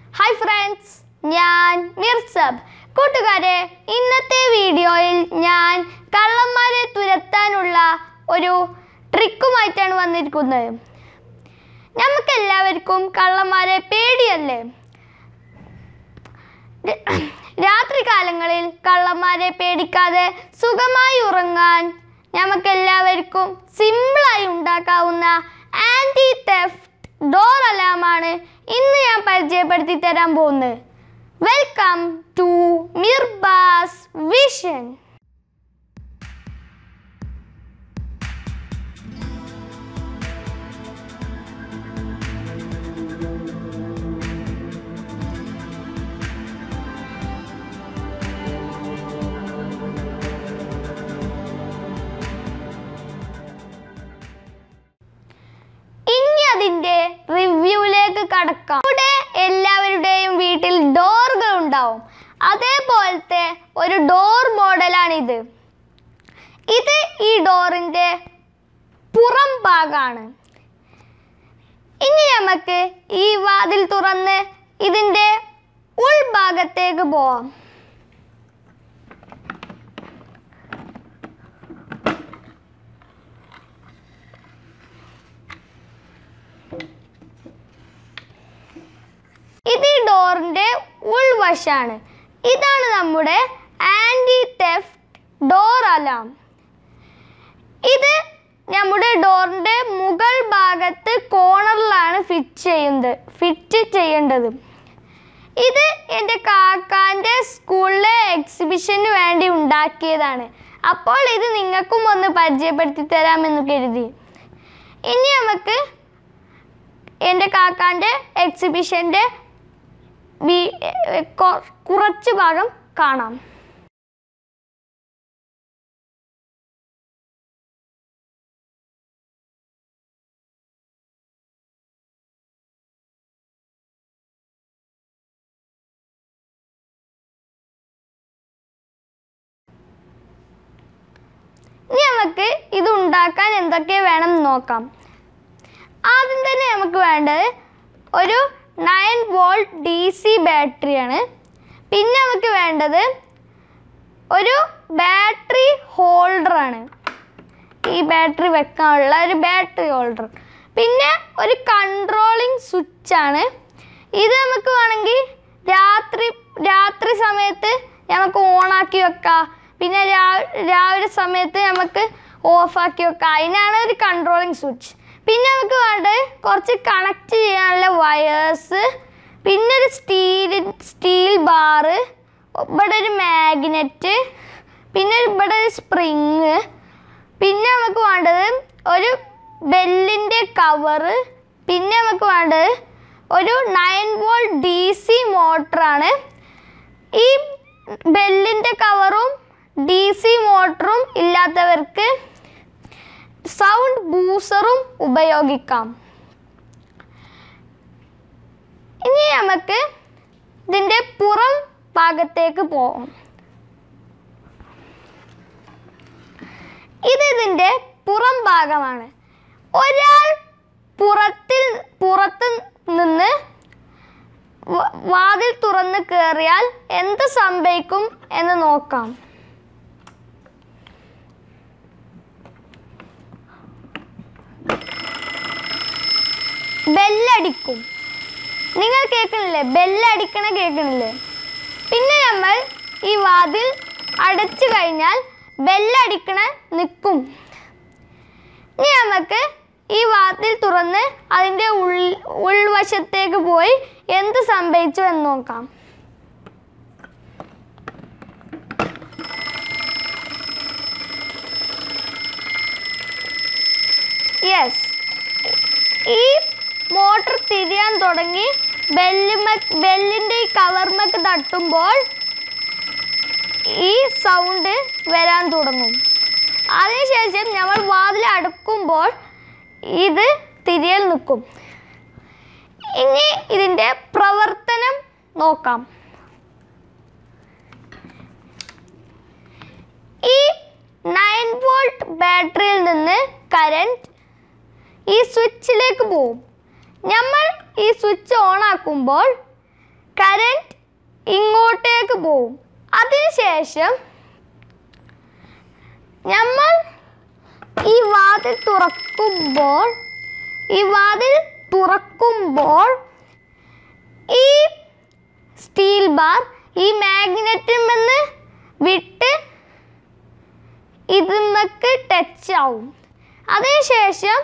hi friends ഞാൻ മിർസബ് കൂട്ടുകാരെ ഇന്നത്തെ വീഡിയോയിൽ ഞാൻ കള്ളന്മാരെ തുരത്താനുള്ള ഒരു ട്രിക്കുമായിട്ടാണ് വന്നിരിക്കുന്നത് നമുക്കെല്ലാവർക്കും കള്ളന്മാരെ പേടിയല്ലേ രാത്രി കാലങ്ങളിൽ കള്ളന്മാരെ പേടിക്കാതെ സുഖമായി ഉറങ്ങാൻ നമുക്കെല്ലാവർക്കും സിമ്പിളായി ഉണ്ടാക്കാവുന്ന ആൻറ്റി തെഫ്റ്റ് ഡോർ അലാമാണ് ഇന്ന് ഞാൻ പരിചയപ്പെടുത്തി തരാൻ പോകുന്നത് വെൽക്കം ടു മിർബാസ് വിഷൻ ഇനി അതിന്റെ റിവ്യൂവിലേക്ക് കടക്കാം ഇവിടെ എല്ലാവരുടെയും വീട്ടിൽ ഡോറുകൾ ഉണ്ടാവും അതേപോലത്തെ ഒരു ഡോർ മോഡലാണിത് ഇത് ഈ ഡോറിന്റെ പുറം ഭാഗമാണ് ഇനി നമുക്ക് ഈ വാതിൽ തുറന്ന് ഇതിന്റെ ഉൾഭാഗത്തേക്ക് പോവാം ഇത് ഈ ഡോറിന്റെ ഉൾവശാണ് ഇതാണ് നമ്മുടെ ആൻറ്റി തെഫ്റ്റ് ഡോർ അലാം ഇത് നമ്മുടെ ഡോറിന്റെ മുകൾ ഭാഗത്ത് കോർണറിലാണ് ഫിറ്റ് ചെയ്യുന്നത് ഫിറ്റ് ചെയ്യേണ്ടത് ഇത് എൻ്റെ കാക്കാൻ്റെ സ്കൂളിലെ എക്സിബിഷന് വേണ്ടി ഉണ്ടാക്കിയതാണ് അപ്പോൾ ഇത് നിങ്ങൾക്കും ഒന്ന് പരിചയപ്പെടുത്തി തരാമെന്ന് കരുതി ഇനി നമുക്ക് എൻ്റെ കാക്കാൻ്റെ എക്സിബിഷൻ്റെ വി- എ- കൊ- കുറച്ച് ഭാഗം കാണാം ഇനി നമുക്ക് ഇത് ഉണ്ടാക്കാൻ എന്തൊക്കെ വേണം എന്ന് നോക്കാം ആദ്യം തന്നെ നമുക്ക് വേണ്ടത് ഒരു നയൻ വോൾട്ട് ഡി സി ബാറ്ററിയാണ് പിന്നെ നമുക്ക് വേണ്ടത് ഒരു ബാറ്ററി ഹോൾഡറാണ് ഈ ബാറ്ററി വെക്കാനുള്ള ഒരു ബാറ്ററി ഹോൾഡർ പിന്നെ ഒരു കൺട്രോളിങ് സ്വിച്ചാണ് ഇത് നമുക്ക് വേണമെങ്കിൽ രാത്രി രാത്രി സമയത്ത് നമുക്ക് ഓണാക്കി വെക്കാം പിന്നെ രാ- രാവിലെ സമയത്ത് നമുക്ക് ഓഫാക്കി വെക്കാം അതിനാണ് ഒരു കൺട്രോളിങ് സ്വിച്ച് പിന്നെ നമുക്ക് വേണ്ടത് കുറച്ച് കണക്ട് ചെയ്യാനുള്ള വയേഴ്സ് പിന്നെ ഒരു സ്റ്റീൽ സ്റ്റീൽ ബാറ് ഇവിടെ ഒരു മാഗ്നറ്റ് പിന്നെ ഇവിടെ ഒരു സ്പ്രിങ് പിന്നെ നമുക്ക് വേണ്ടത് ഒരു ബെല്ലിൻ്റെ കവറ് പിന്നെ നമുക്ക് വേണ്ടത് ഒരു നയൻ വോൾട്ട് ഡി സി മോട്ടറാണ് ഈ ബെല്ലിൻ്റെ കവറും ഡി സി മോട്ടറും ഇല്ലാത്തവർക്ക് സൗണ്ട് ബൂസറും ഉപയോഗിക്കാം ഇനി നമുക്ക് ഇതിൻ്റെ പുറം ഭാഗത്തേക്ക് പോകാം ഇത് ഇതിൻ്റെ പുറം ഭാഗമാണ് ഒരാൾ പുറത്തിൽ പുറത്ത് നിന്ന് വ- വാതിൽ തുറന്ന് കയറിയാൽ എന്ത് സംഭവിക്കും എന്ന് നോക്കാം ബെല്ലടിക്കും നിങ്ങൾ കേൾക്കണില്ലേ ബെല്ലടിക്കണ കേൾക്കണില്ലേ പിന്നെ നമ്മൾ ഈ വാതിൽ അടച്ചു കഴിഞ്ഞാൽ ബെല്ലടിക്കണ നിൽക്കും ഇനി നമുക്ക് ഈ വാതിൽ തുറന്ന് അതിൻ്റെ ഉൾ ഉൾവശത്തേക്ക് പോയി എന്ത് സംഭവിച്ചു എന്ന് നോക്കാം യെസ് ഈ മോട്ടർ തിരിയാൻ തുടങ്ങി ബെല്ലുമ ബെല്ലിൻ്റെ ഈ കവർമക്ക് തട്ടുമ്പോൾ ഈ സൗണ്ട് വരാൻ തുടങ്ങും അതിനുശേഷം നമ്മൾ വാതിൽ അടക്കുമ്പോൾ ഇത് തിരിയൽ നിൽക്കും ഇനി ഇതിൻ്റെ പ്രവർത്തനം നോക്കാം ഈ നയൻ വോൾട്ട് ബാറ്ററിയിൽ നിന്ന് കറണ്ട് ഈ സ്വിച്ചിലേക്ക് പോവും നമ്മൾ ഈ സ്വിച്ച് ഓൺ ആക്കുമ്പോൾ കറണ്ട് ഇങ്ങോട്ടേക്ക് പോവും അതിനുശേഷം നമ്മൾ ഈ വാതിൽ തുറക്കുമ്പോൾ ഈ വാതിൽ തുറക്കുമ്പോൾ ഈ സ്റ്റീൽ ബാർ ഈ മാഗ്നറ്റിൽ നിന്ന് വിട്ട് ഇതിന്മക്ക് ടച്ച് ആവും അതിനുശേഷം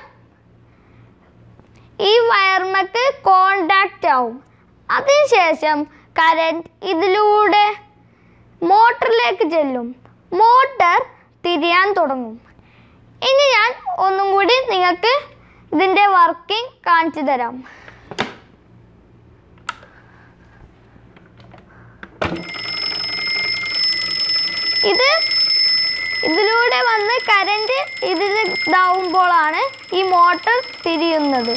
ഈ വയർമക്ക് കോണ്ടാക്റ്റ് ആവും അതിനുശേഷം കറണ്ട് ഇതിലൂടെ മോട്ടറിലേക്ക് ചെല്ലും മോട്ടർ തിരിയാൻ തുടങ്ങും ഇനി ഞാൻ ഒന്നും കൂടി നിങ്ങൾക്ക് ഇതിൻ്റെ വർക്കിംഗ് കാണിച്ചു തരാം ഇത് ഇതിലൂടെ വന്ന് കറണ്ട് ഇതിൽ ഇതാവുമ്പോഴാണ് ഈ മോട്ടർ തിരിയുന്നത്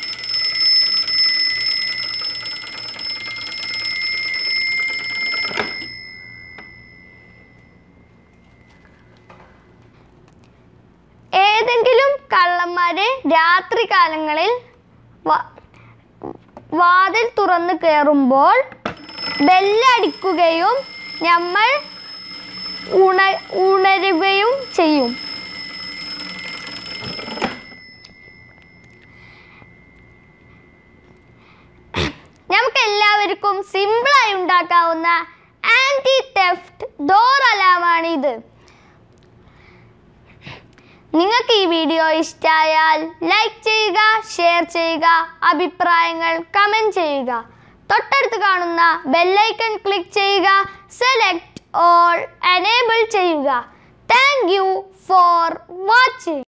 ഏതെങ്കിലും കള്ളന്മാര് രാത്രി കാലങ്ങളിൽ വ- വാതിൽ തുറന്ന് കയറുമ്പോൾ ബെല്ലടിക്കുകയും നമ്മൾ ഉണ ഉണരുകയും ചെയ്യും നമുക്ക് എല്ലാവർക്കും സിമ്പിളായി ഉണ്ടാക്കാവുന്ന ആൻറ്റി തെഫ്റ്റ് ഡോർ അലാമാണ് ഇത് നിങ്ങൾക്ക് ഈ വീഡിയോ ഇഷ്ടമായാൽ ലൈക്ക് ചെയ്യുക ഷെയർ ചെയ്യുക അഭിപ്രായങ്ങൾ കമൻറ്റ് ചെയ്യുക തൊട്ടടുത്ത് കാണുന്ന ബെല്ലൈക്കൺ ക്ലിക്ക് ചെയ്യുക സെലക്ട് ഓൾ എനേബിൾ ചെയ്യുക താങ്ക് യു ഫോർ വാച്ചിങ്